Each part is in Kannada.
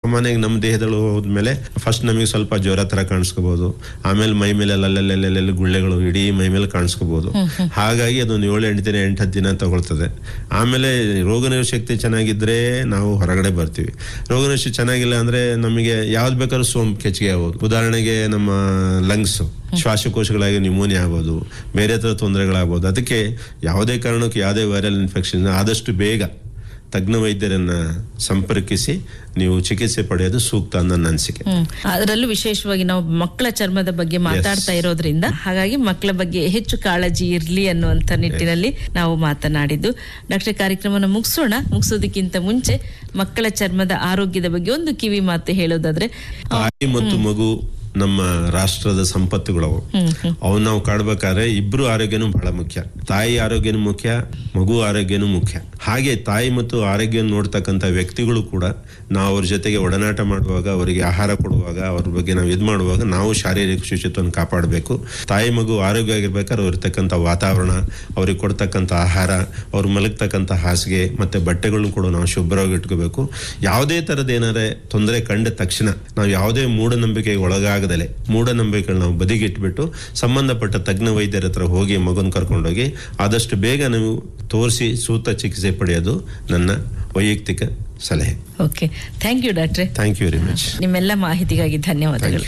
ಸಾಮಾನ್ಯವಾಗಿ ನಮ್ಮ ದೇಹದಲ್ಲಿ ಹೋದ್ಮೇಲೆ ಫಸ್ಟ್ ನಮಗೆ ಸ್ವಲ್ಪ ಜ್ವರ ತರ ಕಾಣಿಸ್ಕೋಬಹುದು ಆಮೇಲೆ ಮೈ ಮೇಲೆ ಅಲ್ಲಲ್ಲಲ್ಲಿ ಗುಳ್ಳೆಗಳು ಇಡೀ ಮೈ ಮೇಲೆ ಕಾಣಿಸ್ಕೋಬಹುದು ಹಾಗಾಗಿ ಅದೊಂದು ಏಳು ಎಂಟು ದಿನ ಎಂಟು ಹತ್ತು ದಿನ ತಗೊಳ್ತದೆ ಆಮೇಲೆ ರೋಗ ನಿರೋಧಕ ಶಕ್ತಿ ಚೆನ್ನಾಗಿದ್ರೆ ನಾವು ಹೊರಗಡೆ ಬರ್ತೀವಿ ರೋಗ ನಿರೋಧಕ ಶಕ್ತಿ ಚೆನ್ನಾಗಿಲ್ಲ ಅಂದ್ರೆ ನಮಗೆ ಯಾವ್ದು ಬೇಕಾದ್ರೂ ಸೋಂಕು ಹೆಚ್ಚಿಗೆ ಆಗ್ಬೋದು ಉದಾಹರಣೆಗೆ ನಮ್ಮ ಲಂಗ್ಸ್ ಶ್ವಾಸಕೋಶಗಳಾಗಿ ನ್ಯೂಮೋನಿಯಾ ಆಗ್ಬೋದು ಬೇರೆ ಥರ ತೊಂದರೆಗಳಾಗ್ಬೋದು ಅದಕ್ಕೆ ಯಾವುದೇ ಕಾರಣಕ್ಕೂ ಯಾವುದೇ ವೈರಲ್ ಇನ್ಫೆಕ್ಷನ್ ಆದಷ್ಟು ಬೇಗ ತಜ್ಞ ವೈದ್ಯರನ್ನ ಸಂಪರ್ಕಿಸಿ ನೀವು ಚಿಕಿತ್ಸೆ ಪಡೆಯೋದು ಸೂಕ್ತ ಅಂತ ನನ್ನ ಅನಿಸಿಕೆ ಹ್ಮ್ ಅದರಲ್ಲೂ ವಿಶೇಷವಾಗಿ ನಾವು ಮಕ್ಕಳ ಚರ್ಮದ ಬಗ್ಗೆ ಮಾತಾಡ್ತಾ ಇರೋದ್ರಿಂದ ಹಾಗಾಗಿ ಮಕ್ಕಳ ಬಗ್ಗೆ ಹೆಚ್ಚು ಕಾಳಜಿ ಇರ್ಲಿ ಅನ್ನುವಂತ ನಿಟ್ಟಿನಲ್ಲಿ ನಾವು ಮಾತನಾಡಿದ್ದು ಡಾಕ್ಟರ್ ಕಾರ್ಯಕ್ರಮನ ಮುಗಿಸೋಣ ಮುಗಿಸೋದಕ್ಕಿಂತ ಮುಂಚೆ ಮಕ್ಕಳ ಚರ್ಮದ ಆರೋಗ್ಯದ ಬಗ್ಗೆ ಒಂದು ಕಿವಿ ಮಾತು ಹೇಳೋದಾದ್ರೆ ತಾಯಿ ಮತ್ತು ಮಗು ನಮ್ಮ ರಾಷ್ಟ್ರದ ಸಂಪತ್ತುಗಳವು ಅವನ್ನ ನಾವು ಕಾಡ್ಬೇಕಾದ್ರೆ ಇಬ್ರು ಆರೋಗ್ಯನೂ ಬಹಳ ಮುಖ್ಯ ತಾಯಿ ಆರೋಗ್ಯನೂ ಮುಖ್ಯ ಮಗು ಆರೋಗ್ಯನೂ ಮುಖ್ಯ ಹಾಗೆ ತಾಯಿ ಮತ್ತು ಆರೋಗ್ಯ ನೋಡ್ತಕ್ಕಂಥ ವ್ಯಕ್ತಿಗಳು ಕೂಡ ನಾವು ಅವ್ರ ಜೊತೆಗೆ ಒಡನಾಟ ಮಾಡುವಾಗ ಅವರಿಗೆ ಆಹಾರ ಕೊಡುವಾಗ ಅವ್ರ ಬಗ್ಗೆ ನಾವು ಇದು ಮಾಡುವಾಗ ನಾವು ಶಾರೀರಿಕ ಶುಚಿತ್ವವನ್ನು ಕಾಪಾಡಬೇಕು ತಾಯಿ ಮಗು ಆರೋಗ್ಯ ಆಗಿರ್ಬೇಕಾದ್ರೆ ಅವ್ರು ಇರ್ತಕ್ಕಂಥ ವಾತಾವರಣ ಅವ್ರಿಗೆ ಕೊಡ್ತಕ್ಕಂಥ ಆಹಾರ ಅವ್ರು ಮಲಗ್ತಕ್ಕಂಥ ಹಾಸಿಗೆ ಮತ್ತೆ ಬಟ್ಟೆಗಳನ್ನು ಕೂಡ ನಾವು ಶುಭ್ರವಾಗಿ ಇಟ್ಕೋಬೇಕು ಯಾವುದೇ ತರದ ಏನಾದ್ರೆ ತೊಂದರೆ ಕಂಡ ತಕ್ಷಣ ನಾವು ಯಾವುದೇ ಮೂಢನಂಬಿಕೆಗೆ ಒಳಗಾಗದಲೆ ಮೂಢನಂಬಿಕೆಗಳು ನಾವು ಬದಿಗಿಟ್ಬಿಟ್ಟು ಸಂಬಂಧಪಟ್ಟ ತಜ್ಞ ವೈದ್ಯರ ಹತ್ರ ಹೋಗಿ ಮಗನ್ ಕರ್ಕೊಂಡೋಗಿ ಆದಷ್ಟು ಬೇಗ ನೀವು ತೋರಿಸಿ ಸೂಕ್ತ ಚಿಕಿತ್ಸೆ ಪಡೆಯೋದು ನನ್ನ ವೈಯಕ್ತಿಕ ಸಲಹೆ ಓಕೆ ಥ್ಯಾಂಕ್ ಯು ಡಾಕ್ಟ್ರೆ ಥ್ಯಾಂಕ್ ಯು ವೆರಿ ಮಚ್ ನಿಮ್ಮೆಲ್ಲ ಮಾಹಿತಿಗಾಗಿ ಧನ್ಯವಾದಗಳು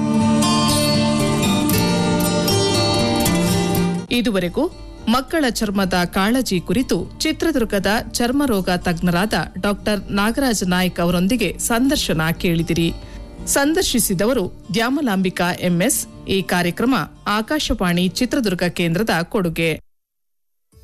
ಇದುವರೆಗೂ ಮಕ್ಕಳ ಚರ್ಮದ ಕಾಳಜಿ ಕುರಿತು ಚಿತ್ರದುರ್ಗದ ಚರ್ಮರೋಗ ತಜ್ಞರಾದ ಡಾಕ್ಟರ್ ನಾಗರಾಜ ನಾಯ್ಕ್ ಅವರೊಂದಿಗೆ ಸಂದರ್ಶನ ಕೇಳಿದಿರಿ ಸಂದರ್ಶಿಸಿದವರು ದ್ಯಾಮಲಾಂಬಿಕಾ ಎಂಎಸ್ ಈ ಕಾರ್ಯಕ್ರಮ ಆಕಾಶವಾಣಿ ಚಿತ್ರದುರ್ಗ ಕೇಂದ್ರದ ಕೊಡುಗೆ